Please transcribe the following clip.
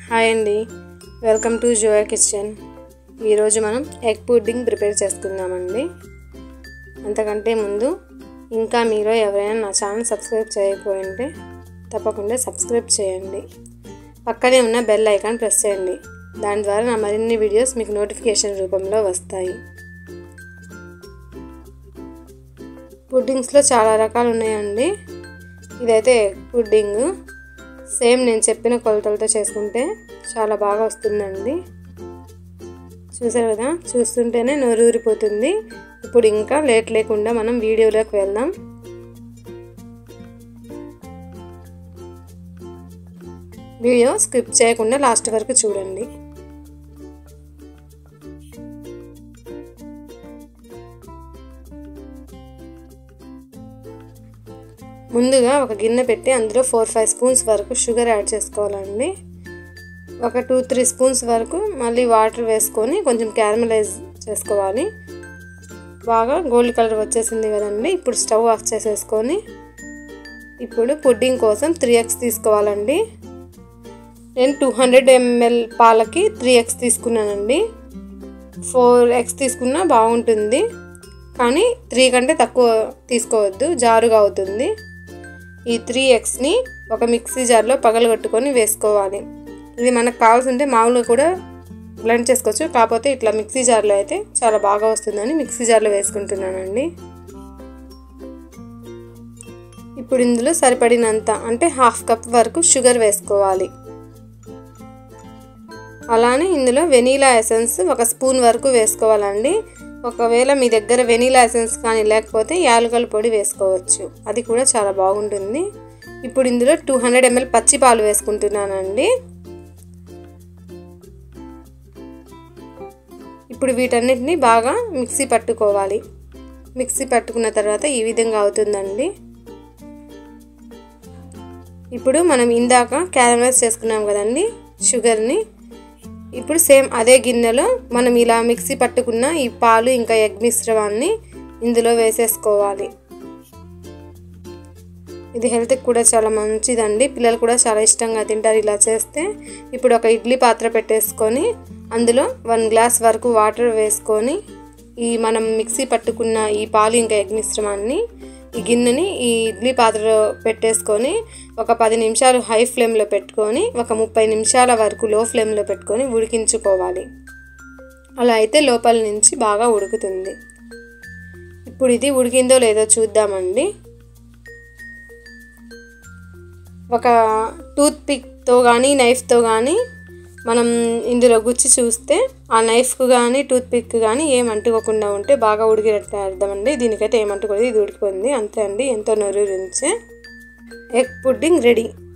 hi అండి welcome to Zoya kitchen ఈరోజు మనం ఎగ్ పుడ్డింగ్ ప్రిపేర్ చేసుకుందామండి అంతకంటే ముందు ఇంకా మీరు ఎవరైనా నా ఛానల్ సబ్స్క్రైబ్ చేయకపోయి ఉంటే తప్పకుండా సబ్స్క్రైబ్ చేయండి పక్కనే ఉన్న బెల్ ఐకాన్ ప్రెస్ చేయండి దాని ద్వారా నా మరిన్ని వీడియోస్ మీకు నోటిఫికేషన్ రూపంలో వస్తాయి పుడ్డింగ్స్లో చాలా రకాలు ఉన్నాయండి ఇదైతే ఎగ్ పుడ్డింగ్ సేమ్ నేను చెప్పిన కొలతలతో చేసుకుంటే చాలా బాగా వస్తుందండి చూసారు కదా చూస్తుంటేనే నోరు ఊరిపోతుంది ఇప్పుడు ఇంకా లేట్ లేకుండా మనం వీడియోలోకి వెళ్దాం వీడియో స్కిప్ చేయకుండా లాస్ట్ వరకు చూడండి ముందుగా ఒక గిన్నె పెట్టి అందులో ఫోర్ ఫైవ్ స్పూన్స్ వరకు షుగర్ యాడ్ చేసుకోవాలండి ఒక టూ త్రీ స్పూన్స్ వరకు మళ్ళీ వాటర్ వేసుకొని కొంచెం క్యారమలైజ్ చేసుకోవాలి బాగా గోల్డ్ కలర్ వచ్చేసింది కదండి ఇప్పుడు స్టవ్ ఆఫ్ చేసేసుకొని ఇప్పుడు పుడ్డింగ్ కోసం త్రీ ఎగ్స్ తీసుకోవాలండి నేను టూ హండ్రెడ్ ఎంఎల్ పాలకి త్రీ ఎగ్స్ తీసుకున్నానండి ఫోర్ ఎగ్స్ తీసుకున్నా బాగుంటుంది కానీ త్రీ కంటే తక్కువ తీసుకోవద్దు జారుగా అవుతుంది ఈ త్రీ ఎగ్స్ని ఒక మిక్సీ జార్లో పగలగొట్టుకొని వేసుకోవాలి ఇది మనకు కావాల్సింటే మామూలుగా కూడా బ్లెండ్ చేసుకోవచ్చు కాకపోతే ఇట్లా మిక్సీ జార్లో అయితే చాలా బాగా వస్తుందని మిక్సీ జార్లో వేసుకుంటున్నానండి ఇప్పుడు ఇందులో సరిపడినంత అంటే హాఫ్ కప్ వరకు షుగర్ వేసుకోవాలి అలానే ఇందులో వెనీలా ఎసెన్స్ ఒక స్పూన్ వరకు వేసుకోవాలండి ఒకవేళ మీ దగ్గర వెనీలా ఎసెన్స్ కానీ లేకపోతే యాలకల పొడి వేసుకోవచ్చు అది కూడా చాలా బాగుంటుంది ఇప్పుడు ఇందులో టూ హండ్రెడ్ ఎంఎల్ పచ్చి పాలు వేసుకుంటున్నానండి ఇప్పుడు వీటన్నిటిని బాగా మిక్సీ పట్టుకోవాలి మిక్సీ పట్టుకున్న తర్వాత ఈ విధంగా అవుతుందండి ఇప్పుడు మనం ఇందాక క్యారమైజ్ చేసుకున్నాం కదండి షుగర్ని ఇప్పుడు సేమ్ అదే గిన్నెలో మనం ఇలా మిక్సీ పట్టుకున్న ఈ పాలు ఇంకా ఎగ్ మిశ్రమాన్ని ఇందులో వేసేసుకోవాలి ఇది హెల్త్కి కూడా చాలా మంచిదండి పిల్లలు కూడా చాలా ఇష్టంగా తింటారు ఇలా చేస్తే ఇప్పుడు ఒక ఇడ్లీ పాత్ర పెట్టేసుకొని అందులో వన్ గ్లాస్ వరకు వాటర్ వేసుకొని ఈ మనం మిక్సీ పట్టుకున్న ఈ పాలు ఇంకా ఎగ్ మిశ్రమాన్ని ఈ గిన్నెని ఈ ఇడ్లీ పాత్రలో పెట్టేసుకొని ఒక పది నిమిషాలు హై ఫ్లేమ్లో పెట్టుకొని ఒక ముప్పై నిమిషాల వరకు లో ఫ్లేమ్లో పెట్టుకొని ఉడికించుకోవాలి అలా అయితే లోపల నుంచి బాగా ఉడుకుతుంది ఇప్పుడు ఇది ఉడికిందో లేదో చూద్దామండి ఒక టూత్ పిక్తో కానీ నైఫ్తో కానీ మనం ఇందులో గుచ్చి చూస్తే ఆ నైఫ్కు కానీ టూత్ పిక్ కానీ ఏం అంటుకోకుండా ఉంటే బాగా ఉడికినట్టు అర్థమండి దీనికైతే ఏమంటుకోలేదు ఇది ఉడికిపోయింది అంతే అండి ఎంతో నొరూరించే ఎగ్ పుడ్డింగ్ రెడీ